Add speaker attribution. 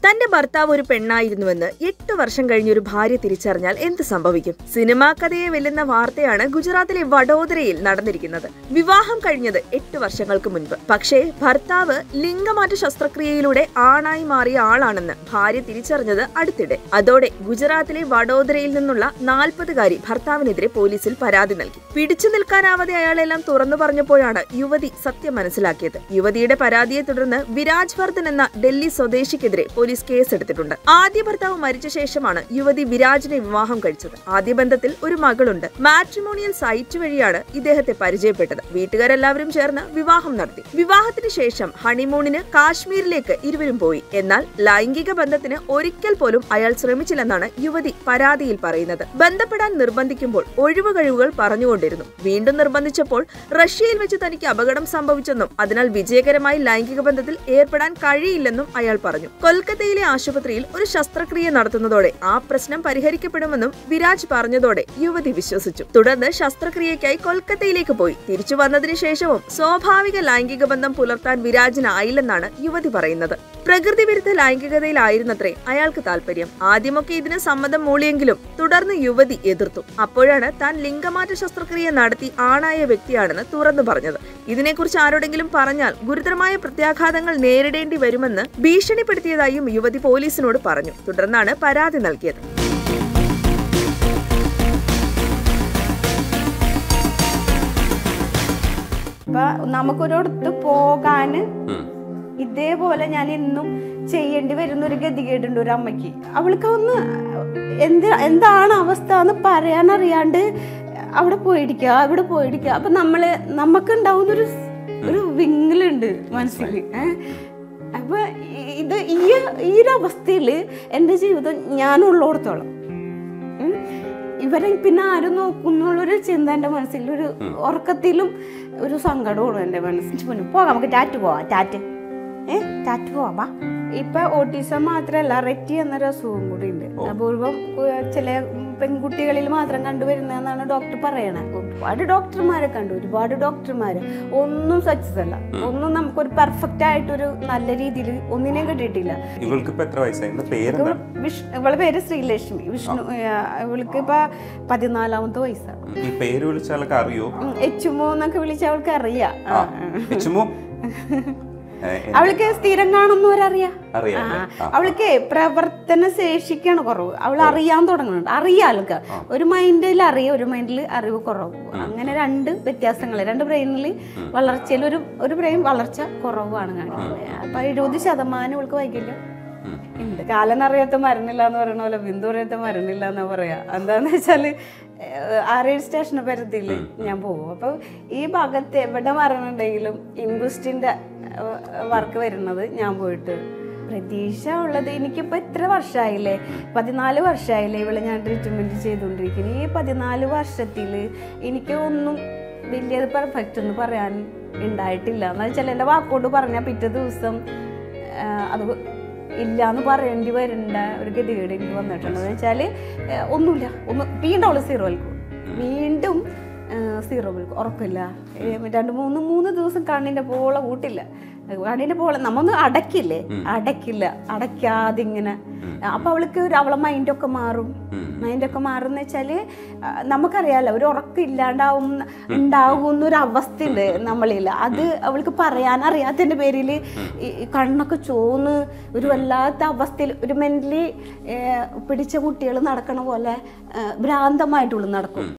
Speaker 1: തന്റെ ഭർത്താവ് ഒരു പെണ്ണായിരുന്നുവെന്ന് എട്ട് വർഷം കഴിഞ്ഞൊരു ഭാര്യ തിരിച്ചറിഞ്ഞാൽ എന്ത് സംഭവിക്കും സിനിമാ കഥയെ വെല്ലുന്ന വാർത്തയാണ് ഗുജറാത്തിലെ വഡോദരയിൽ നടന്നിരിക്കുന്നത് വിവാഹം കഴിഞ്ഞത് എട്ട് വർഷങ്ങൾക്ക് മുൻപ് പക്ഷേ ഭർത്താവ് ലിംഗമാറ്റ ശസ്ത്രക്രിയയിലൂടെ ആണായി മാറിയ ആളാണെന്ന് ഭാര്യ തിരിച്ചറിഞ്ഞത് അടുത്തിടെ അതോടെ ഗുജറാത്തിലെ വഡോദരയിൽ നിന്നുള്ള നാൽപ്പതുകാരി ഭർത്താവിനെതിരെ പോലീസിൽ പരാതി നൽകി പിടിച്ചു നിൽക്കാനാവാതെ അയാളെല്ലാം തുറന്നു പറഞ്ഞപ്പോഴാണ് യുവതി സത്യം മനസ്സിലാക്കിയത് യുവതിയുടെ പരാതിയെ തുടർന്ന് വിരാജ് വർദ്ധൻ എന്ന ഡൽഹി സ്വദേശിക്കെതിരെ പോലീസ് കേസെടുത്തിട്ടുണ്ട് ആദ്യ ഭർത്താവ് മരിച്ച ശേഷമാണ് യുവതി വിരാജിനെ വിവാഹം കഴിച്ചത് ആദ്യ ബന്ധത്തിൽ ഒരു മകളുണ്ട് മാട്രിമോണിയൽ സൈറ്റ് വഴിയാണ് ഇദ്ദേഹത്തെ പരിചയപ്പെട്ടത് വീട്ടുകാരെല്ലാവരും ചേർന്ന് വിവാഹം നടത്തി വിവാഹത്തിന് ശേഷം ഹണിമൂണിന് കാശ്മീരിലേക്ക് ഇരുവരും പോയി എന്നാൽ ലൈംഗിക ബന്ധത്തിന് ഒരിക്കൽ പോലും അയാൾ ശ്രമിച്ചില്ലെന്നാണ് യുവതി പരാതിയിൽ പറയുന്നത് ബന്ധപ്പെടാൻ നിർബന്ധിക്കുമ്പോൾ ഒഴിവ് കഴിവുകൾ പറഞ്ഞുകൊണ്ടിരുന്നു വീണ്ടും നിർബന്ധിച്ചപ്പോൾ റഷ്യയിൽ വെച്ച് തനിക്ക് അപകടം സംഭവിച്ചെന്നും അതിനാൽ വിജയകരമായി ലൈംഗിക ബന്ധത്തിൽ ഏർപ്പെടാൻ കഴിയില്ലെന്നും അയാൾ പറഞ്ഞു കൊൽക്കത്തയിലെ ആശുപത്രിയിൽ ഒരു ശസ്ത്രക്രിയ നടത്തുന്നതോടെ ആ പ്രശ്നം പരിഹരിക്കപ്പെടുമെന്നും വിരാജ് പറഞ്ഞതോടെ യുവതി വിശ്വസിച്ചു തുടർന്ന് ശസ്ത്രക്രിയയ്ക്കായി കൊൽക്കത്തയിലേക്ക് പോയി തിരിച്ചു വന്നതിന് ശേഷവും സ്വാഭാവിക ലൈംഗിക ബന്ധം പുലർത്താൻ വിരാജിനായില്ലെന്നാണ് യുവതി പറയുന്നത് പ്രകൃതി വിരുദ്ധ ലൈംഗികതയിലായിരുന്നത്രേ അയാൾക്ക് താല്പര്യം ആദ്യമൊക്കെ ഇതിന് സമ്മതം മൂളിയെങ്കിലും തുടർന്ന് യുവതി എതിർത്തു അപ്പോഴാണ് താൻ ലിംഗമാറ്റ ശസ്ത്രക്രിയ നടത്തി ആണായ വ്യക്തിയാണെന്ന് തുറന്നു പറഞ്ഞത് ഇതിനെക്കുറിച്ച് ആരോടെങ്കിലും പറഞ്ഞാൽ ഗുരുതരമായ പ്രത്യാഘാതങ്ങൾ നേരിടേണ്ടി വരുമെന്ന് ഭീഷണിപ്പെടുത്തിയതായും യുവതി പോലീസിനോട് പറഞ്ഞു തുടർന്നാണ് പരാതി നൽകിയത്
Speaker 2: ഇപ്പൊ നമുക്കൊരിടത്ത് പോകാന് ഇതേപോലെ ഞാൻ ഇന്നും ചെയ്യേണ്ടി വരുന്ന ഒരു ഗതികേടുണ്ട് ഒരു അമ്മയ്ക്ക് അവൾക്ക് ഒന്ന് എന്ത് എന്താണ് അവസ്ഥ എന്ന് പറയാനറിയാണ്ട് അവിടെ പോയിടിക്കുക അവിടെ പോയിടിക്കുക അപ്പൊ നമ്മള് നമുക്ക് ഉണ്ടാവുന്നൊരു ഒരു വിങ്ങലുണ്ട് മനസ്സിൽ ഏഹ് അപ്പൊ ഈ- ഇത് ഈ ഈ ഒരു അവസ്ഥയിൽ എൻ്റെ ജീവിതം ഞാനുള്ളിടത്തോളം ഉം. ഇവരെ പിന്നെ ആരും നോക്കുന്നുള്ളൊരു ചിന്ത എൻ്റെ മനസ്സിൽ ഒരു ഉറക്കത്തിലും ഒരു സങ്കടമാണ് എൻ്റെ മനസ്സിൽ പിന്നെ പോകാം നമുക്ക് ടാറ്റ് പോവാം ടാറ്റ് ഏ ടാറ്റ് പോവാം വാ ഇപ്പൊ ഓട്ടിസം മാത്രമല്ല റെറ്റി എന്നൊരു അസുഖം കൂടി ഉണ്ട് അപൂർവം ഏർ, ചില പെൺകുട്ടികളിൽ മാത്രം കണ്ടുവരുന്നതെന്നാണ് ഡോക്ടർ പറയണത് ഒരുപാട് ഡോക്ടർമാരെ കണ്ടു ഒരുപാട് ഡോക്ടർമാര് ഒന്നും സക്സസ് അല്ല ഒന്നും നമുക്കൊരു പെർഫെക്റ്റ് ആയിട്ടൊരു നല്ല രീതിയിൽ ഒന്നിനെയും കിട്ടിയിട്ടില്ല
Speaker 3: ഇവൾക്ക് ഇപ്പൊ എത്ര വയസ്സായി എന്താ പേരെന്താ
Speaker 2: ഇവള് വിഷ് ഇവളെ പേര് ശ്രീലക്ഷ്മി വിഷ്ണു ഏർ, ഇവൾക്ക് ഇപ്പൊ പതിനാലാമത്തെ വയസ്സാണ്
Speaker 3: ഈ പേര് വിളിച്ചാലൊക്കെ അറിയോ
Speaker 2: എച്ചുമോ എന്നൊക്കെ വിളിച്ച അവൾക്ക് അറിയാം
Speaker 3: ആ എച്ചുമോ ഏ, എ-
Speaker 2: അവൾക്ക് സ്ഥിരം കാണുന്നവരറിയാം
Speaker 3: അറിയാം
Speaker 2: ആ,
Speaker 3: അല്ലേ? ആ.
Speaker 2: അവൾക്ക് പ്രവർത്തന ശേഷിക്കാണ് കുറവ് അവൾ അറിയാൻ തുടങ്ങുന്നുണ്ട് അറിയാം അവൾക്ക് ഒരു മൈൻഡിൽ അറിയാം ഒരു മൈൻഡിൽ അറിവ് കുറവ് അങ്ങനെ രണ്ട് വ്യത്യാസങ്ങൾ രണ്ട് ബ്രെയിനിൽ വളർച്ചയിൽ ഒരു ഒരു ബ്രെയിൻ വളർച്ച കുറവാണ് കാണിക്കുന്നത് അപ്പൊ എഴുപത് ശതമാനം അവൾക്ക് വൈകല്യം ഉണ്ട് കാലം അറിയാത്ത മരുന്നില്ല എന്ന് പറയുന്ന പോലെ ബിന്ദു അറിയാത്ത മരുന്നില്ല എന്നാ പറയാ എന്താന്ന് വെച്ചാല് ഏഹ്, ആറേഴ് സ്റ്റേഷന് പരിധിയിൽ ഞാൻ പോകും അപ്പൊ ഈ ഭാഗത്ത് എവിടെ മരണമുണ്ടെങ്കിലും ഇൻവെസ്റ്റിന്റെ വർക്ക് വരുന്നത് ഞാൻ പോയിട്ട് പ്രതീക്ഷ ഉള്ളത് എനിക്കിപ്പോൾ എത്ര വർഷമായില്ലേ പതിനാല് വർഷമായില്ലേ ഇവിടെ ഞാൻ ട്രീറ്റ്മെൻറ്റ് ചെയ്തുകൊണ്ടിരിക്കുന്നത് ഈ പതിനാല് വർഷത്തിൽ എനിക്ക് ഒന്നും വലിയത് പെർഫെക്റ്റ് എന്ന് പറയാൻ ഉണ്ടായിട്ടില്ല എന്ന് വെച്ചാൽ എൻ്റെ വാക്കോട് പറഞ്ഞാൽ പിറ്റേ ദിവസം ആ, അത് ഇല്ല എന്ന് പറയേണ്ടി വരേണ്ട ഒരു ഗതികേട് എനിക്ക് വന്നിട്ടുണ്ട് എന്ന് വെച്ചാൽ ഒന്നുമില്ല ഒന്ന് വീണ്ടും അവള് സീറോ ആയിരിക്കും വീണ്ടും സീറോ വിൽക്കും ഉറപ്പില്ല ഏ, രണ്ട് മൂന്ന് മൂന്ന് ദിവസം കണ്ണിൻ്റെ പോളെ കൂട്ടില്ല കണ്ണിൻ്റെ പോളെ നമ്മൊന്ന് അടക്കില്ലേ അടക്കില്ല അടയ്ക്കാതെ ഇങ്ങനെ അപ്പൊ അവൾക്ക് ഒരു അവളെ മൈൻഡൊക്കെ മാറും മൈൻഡൊക്കെ മാറുന്ന വെച്ചാല് ആ, നമുക്കറിയാലോ ഒരു ഉറക്കം ഇല്ലാണ്ടാവും ഉണ്ടാകുന്ന ഒരു അവസ്ഥ ഉണ്ട് നമ്മളിൽ അത് അവൾക്ക് പറയാൻ അറിയാത്തതിന്റെ പേരിൽ ഈ കണ്ണൊക്കെ ചോന്ന് ഒരു വല്ലാത്ത അവസ്ഥയിൽ ഒരു മെന്റലി പിടിച്ച കുട്ടികൾ നടക്കണ പോലെ ആ, ഭ്രാന്തമായിട്ടുള്ള നടക്കും